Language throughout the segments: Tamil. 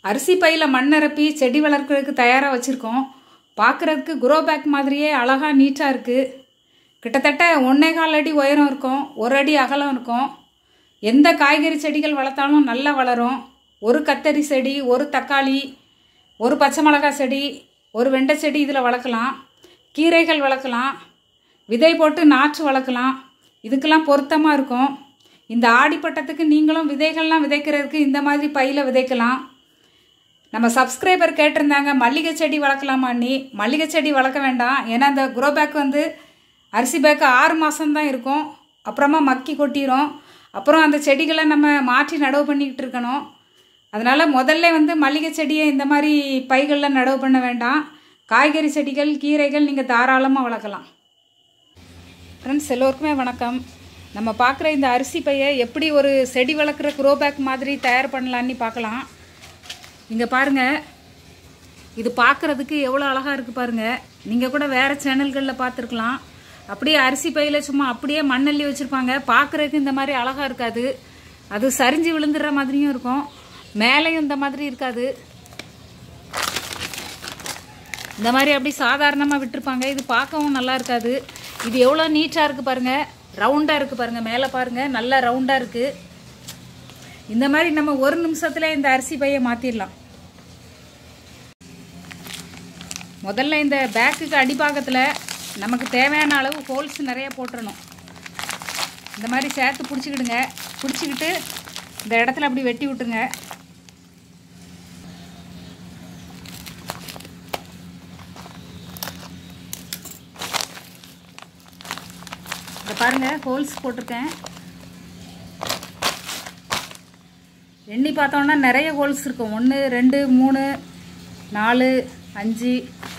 அரிசி பையில் மண் நிரப்பி செடி வளர்க்குறதுக்கு தயாராக வச்சுருக்கோம் பார்க்குறதுக்கு குரோ பேக் மாதிரியே அழகாக நீட்டாக இருக்குது கிட்டத்தட்ட ஒன்றே கால் அடி உயரம் இருக்கும் ஒரு அடி அகலம் இருக்கும் எந்த காய்கறி செடிகள் வளர்த்தாலும் நல்லா வளரும் ஒரு கத்தரி செடி ஒரு தக்காளி ஒரு பச்சை மிளகாய் செடி ஒரு வெண்டை செடி இதில் வளர்க்கலாம் கீரைகள் வளர்க்கலாம் விதை போட்டு நாற்று வளர்க்கலாம் இதுக்கெல்லாம் பொருத்தமாக இருக்கும் இந்த ஆடிப்பட்டத்துக்கு நீங்களும் விதைகள்லாம் விதைக்கிறதுக்கு இந்த மாதிரி பையில் விதைக்கலாம் நம்ம சப்ஸ்கிரைபர் கேட்டிருந்தாங்க மல்லிகை செடி வளர்க்கலாமான்னு மல்லிகை செடி வளர்க்க வேண்டாம் ஏன்னா அந்த குரோ பேக் வந்து அரிசி பேக்கு ஆறு மாதம்தான் இருக்கும் அப்புறமா மக்கி கொட்டிடும் அப்புறம் அந்த செடிகளை நம்ம மாற்றி நடவு பண்ணிக்கிட்டு இருக்கணும் அதனால் முதல்ல வந்து மல்லிகை செடியை இந்த மாதிரி பைகளில் நடவு பண்ண வேண்டாம் காய்கறி செடிகள் கீரைகள் நீங்கள் தாராளமாக வளர்க்கலாம் ஃப்ரெண்ட்ஸ் எல்லோருக்குமே வணக்கம் நம்ம பார்க்குற இந்த அரிசி பையை எப்படி ஒரு செடி வளர்க்குற குரோ பேக் மாதிரி தயார் பண்ணலான்னு பார்க்கலாம் இங்கே பாருங்கள் இது பார்க்குறதுக்கு எவ்வளோ அழகாக இருக்குது பாருங்கள் நீங்கள் கூட வேறு சேனல்களில் பார்த்துருக்கலாம் அப்படியே அரிசி பையில் சும்மா அப்படியே மண்ணள்ளி வச்சுருப்பாங்க பார்க்குறதுக்கு இந்த மாதிரி அழகாக இருக்காது அது சரிஞ்சு விழுந்துடுற மாதிரியும் இருக்கும் மேலேயும் இந்த மாதிரி இருக்காது இந்த மாதிரி அப்படி சாதாரணமாக விட்டுருப்பாங்க இது பார்க்கவும் நல்லா இருக்காது இது எவ்வளோ நீட்டாக இருக்குது பாருங்கள் ரவுண்டாக இருக்குது பாருங்கள் மேலே பாருங்கள் நல்லா ரவுண்டாக இருக்குது இந்த மாதிரி நம்ம ஒரு நிமிஷத்தில் இந்த அரிசி பையை மாற்றிடலாம் முதல்ல இந்த பேக்குக்கு அடிப்பாகத்தில் நமக்கு தேவையான அளவு ஹோல்ஸ் நிறைய போட்டுறணும் இந்த மாதிரி சேர்த்து பிடிச்சிக்கிடுங்க பிடிச்சிக்கிட்டு இந்த இடத்துல அப்படி வெட்டி விட்டுருங்க இதை பாருங்கள் ஹோல்ஸ் போட்டிருக்கேன் எண்ணி பார்த்தோன்னா நிறைய ஹோல்ஸ் இருக்கும் ஒன்று ரெண்டு மூணு நாலு அஞ்சு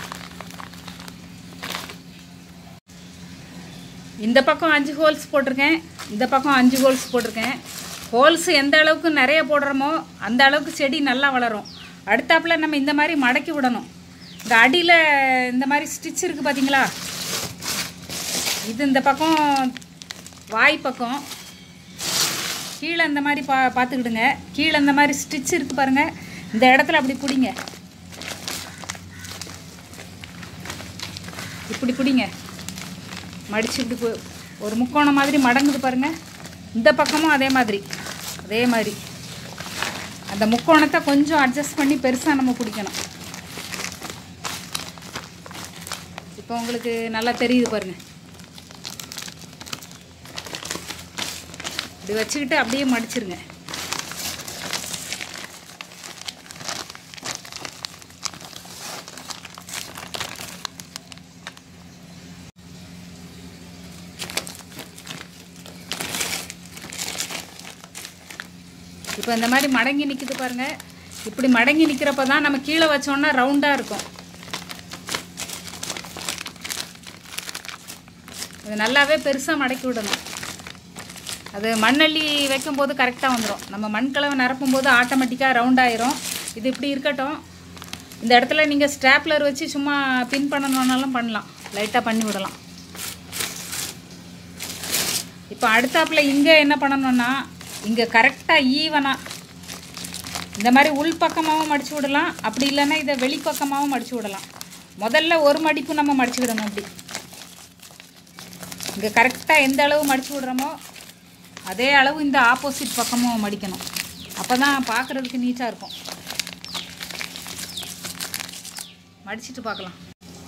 இந்த பக்கம் அஞ்சு ஹோல்ஸ் போட்டிருக்கேன் இந்த பக்கம் அஞ்சு ஹோல்ஸ் போட்டிருக்கேன் ஹோல்ஸ் எந்த அளவுக்கு நிறைய போடுறோமோ அந்த அளவுக்கு செடி நல்லா வளரும் அடுத்தாப்புல நம்ம இந்த மாதிரி மடக்கி விடணும் இந்த அடியில் இந்த மாதிரி ஸ்டிச் இருக்குது பார்த்தீங்களா இது இந்த பக்கம் வாய் பக்கம் கீழே இந்த மாதிரி பா பார்த்துக்கிடுங்க கீழே இந்த மாதிரி ஸ்டிச் இருக்குது பாருங்கள் இந்த இடத்துல அப்படி பிடிங்க இப்படி பிடிங்க மடிச்சு இப்படி போ- ஒரு முக்கோணம் மாதிரி மடங்குது பாருங்கள் இந்த பக்கமும் அதே மாதிரி அதே மாதிரி அந்த முக்கோணத்தை கொஞ்சம் அட்ஜஸ்ட் பண்ணி பெருசாக நம்ம பிடிக்கணும் இப்போ உங்களுக்கு நல்லா தெரியுது பாருங்கள் இப்படி வச்சுக்கிட்டு அப்படியே மடிச்சிருங்க இப்போ இந்த மாதிரி மடங்கி நிற்குது பாருங்க இப்படி மடங்கி நிற்கிறப்ப தான் நம்ம கீழே வச்சோன்னா ரவுண்டாக இருக்கும் இது நல்லாவே பெருசாக மடக்கி விடணும் அது மண்ணள்ளி வைக்கும்போது கரெக்டாக வந்துடும் நம்ம மண்கலவை நிரப்பும் போது ஆட்டோமேட்டிக்காக ரவுண்ட் ஆயிரும் இது இப்படி இருக்கட்டும் இந்த இடத்துல நீங்கள் ஸ்ட்ராப்லர் வச்சு சும்மா பின் பண்ணணுன்னாலும் பண்ணலாம் லைட்டாக பண்ணி விடலாம் இப்போ அடுத்தாப்புல இங்கே என்ன பண்ணணும்னா இங்கே கரெக்டாக ஈவனாக இந்த மாதிரி உள் பக்கமாகவும் மடிச்சு விடலாம் அப்படி இல்லைன்னா இதை வெளிப்பக்கமாகவும் மடிச்சு விடலாம் முதல்ல ஒரு மடிப்பு நம்ம மடிச்சுக்கிடணும் அப்படி இங்கே கரெக்டாக எந்த அளவு மடிச்சு விடுறோமோ அதே அளவு இந்த ஆப்போசிட் பக்கமும் மடிக்கணும் அப்போ தான் பார்க்குறதுக்கு நீட்டாக இருக்கும் மடிச்சிட்டு பார்க்கலாம்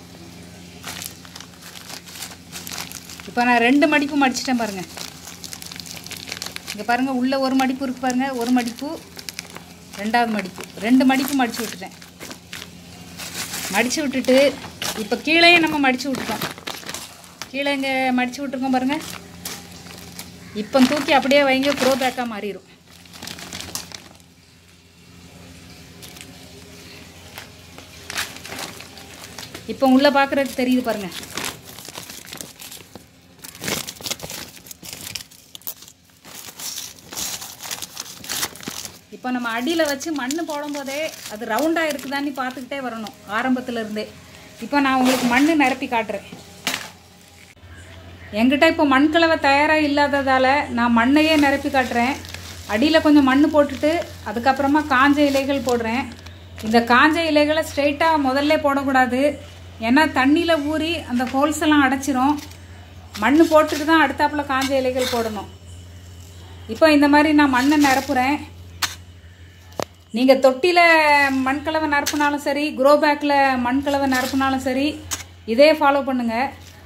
இப்போ நான் ரெண்டு மடிப்பு மடிச்சிட்டேன் பாருங்கள் இங்கே பாருங்கள் உள்ளே ஒரு மடிப்பு இருக்குது பாருங்கள் ஒரு மடிப்பு ரெண்டாவது மடிப்பு ரெண்டு மடிப்பு மடித்து விட்டுட்டேன் மடித்து விட்டுட்டு இப்போ கீழேயே நம்ம மடித்து விட்டுட்டோம் கீழே இங்கே மடித்து விட்டுருக்கோம் பாருங்கள் இப்போ தூக்கி அப்படியே வைங்க க்ரோ பேக்காக மாறிடும் இப்போ உள்ளே பார்க்குறதுக்கு தெரியுது பாருங்கள் இப்போ நம்ம அடியில் வச்சு மண் போடும்போதே அது ரவுண்டாக இருக்குதான்னு பார்த்துக்கிட்டே வரணும் ஆரம்பத்துல இருந்தே இப்போ நான் உங்களுக்கு மண் நிரப்பி காட்டுறேன் என்கிட்ட இப்போ மண் கலவை தயாராக இல்லாததால் நான் மண்ணையே நிரப்பி காட்டுறேன் அடியில் கொஞ்சம் மண் போட்டுட்டு அதுக்கப்புறமா காஞ்ச இலைகள் போடுறேன் இந்த காஞ்ச இலைகளை ஸ்ட்ரெயிட்டாக முதல்ல போடக்கூடாது ஏன்னா தண்ணியில் ஊறி அந்த ஹோல்ஸ் எல்லாம் அடைச்சிரும் மண் போட்டுட்டு தான் அடுத்தாப்புல காஞ்ச இலைகள் போடணும் இப்போ இந்த மாதிரி நான் மண்ணை நிரப்புறேன் நீங்கள் தொட்டியில் மண்கலவை நிரப்புனாலும் சரி குரோ பேக்கில் மண்கலவை நிரப்புனாலும் சரி இதே ஃபாலோ பண்ணுங்கள்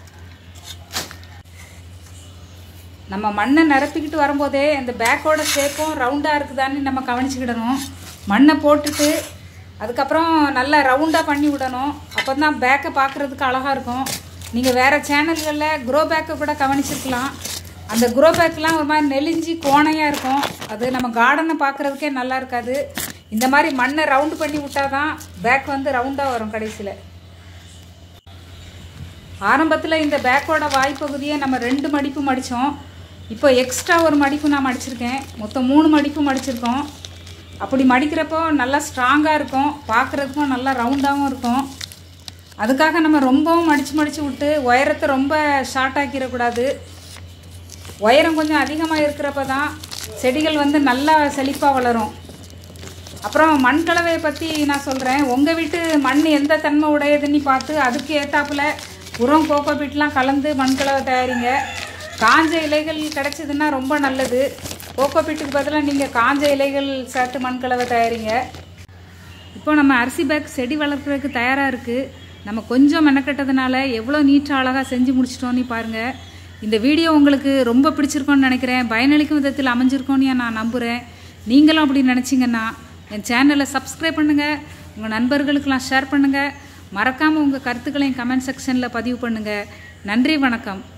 நம்ம மண்ணை நிரப்பிக்கிட்டு வரும்போதே அந்த பேக்கோட ஷேப்பும் ரவுண்டாக இருக்குதான்னு நம்ம கவனிச்சுக்கிடணும் மண்ணை போட்டுட்டு அதுக்கப்புறம் நல்லா ரவுண்டாக பண்ணி விடணும் அப்போ தான் பேக்கை பார்க்குறதுக்கு அழகாக இருக்கும் நீங்கள் வேறு சேனல்களில் குரோ பேக்கை கூட கவனிச்சிருக்கலாம் அந்த குரோ பேக்கெலாம் ஒரு மாதிரி நெளிஞ்சு கோணையாக இருக்கும் அது நம்ம கார்டனை பார்க்குறதுக்கே நல்லா இருக்காது இந்த மாதிரி மண்ணை ரவுண்டு பண்ணி விட்டால் தான் பேக் வந்து ரவுண்டாக வரும் கடைசியில் ஆரம்பத்தில் இந்த பேக்கோட வாய்ப்பகுதியை நம்ம ரெண்டு மடிப்பு மடித்தோம் இப்போ எக்ஸ்ட்ரா ஒரு மடிப்பு நான் மடிச்சிருக்கேன் மொத்தம் மூணு மடிப்பு மடிச்சிருக்கோம் அப்படி மடிக்கிறப்போ நல்லா ஸ்ட்ராங்காக இருக்கும் பார்க்குறதுக்கும் நல்லா ரவுண்டாகவும் இருக்கும் அதுக்காக நம்ம ரொம்பவும் மடித்து மடித்து விட்டு உயரத்தை ரொம்ப ஷார்ட் ஆக்கிடக்கூடாது உயரம் கொஞ்சம் அதிகமாக இருக்கிறப்ப தான் செடிகள் வந்து நல்லா செழிப்பாக வளரும் அப்புறம் மண் கலவையை பற்றி நான் சொல்கிறேன் உங்கள் வீட்டு மண் எந்த தன்மை உடையதுன்னு பார்த்து அதுக்கு ஏற்றாப்புல உரம் கோகோ பீட்லாம் கலந்து மண் கலவை தயாரிங்க காஞ்ச இலைகள் கிடச்சிதுன்னா ரொம்ப நல்லது கோகோ பீட்டுக்கு பதிலாக நீங்கள் காஞ்ச இலைகள் சேர்த்து மண் கலவை தயாரிங்க இப்போ நம்ம அரிசி பேக் செடி வளர்க்குறதுக்கு தயாராக இருக்குது நம்ம கொஞ்சம் மெனக்கட்டதுனால எவ்வளோ நீட்டாக அழகாக செஞ்சு முடிச்சிட்டோன்னு பாருங்கள் இந்த வீடியோ உங்களுக்கு ரொம்ப பிடிச்சிருக்கோன்னு நினைக்கிறேன் பயனளிக்கும் விதத்தில் அமைஞ்சிருக்கோன்னு நான் நம்புகிறேன் நீங்களும் அப்படி நினச்சிங்கன்னா என் சேனலை சப்ஸ்கிரைப் பண்ணுங்கள் உங்கள் நண்பர்களுக்கெல்லாம் ஷேர் பண்ணுங்கள் மறக்காமல் உங்கள் கருத்துக்களையும் கமெண்ட் செக்ஷனில் பதிவு பண்ணுங்கள் நன்றி வணக்கம்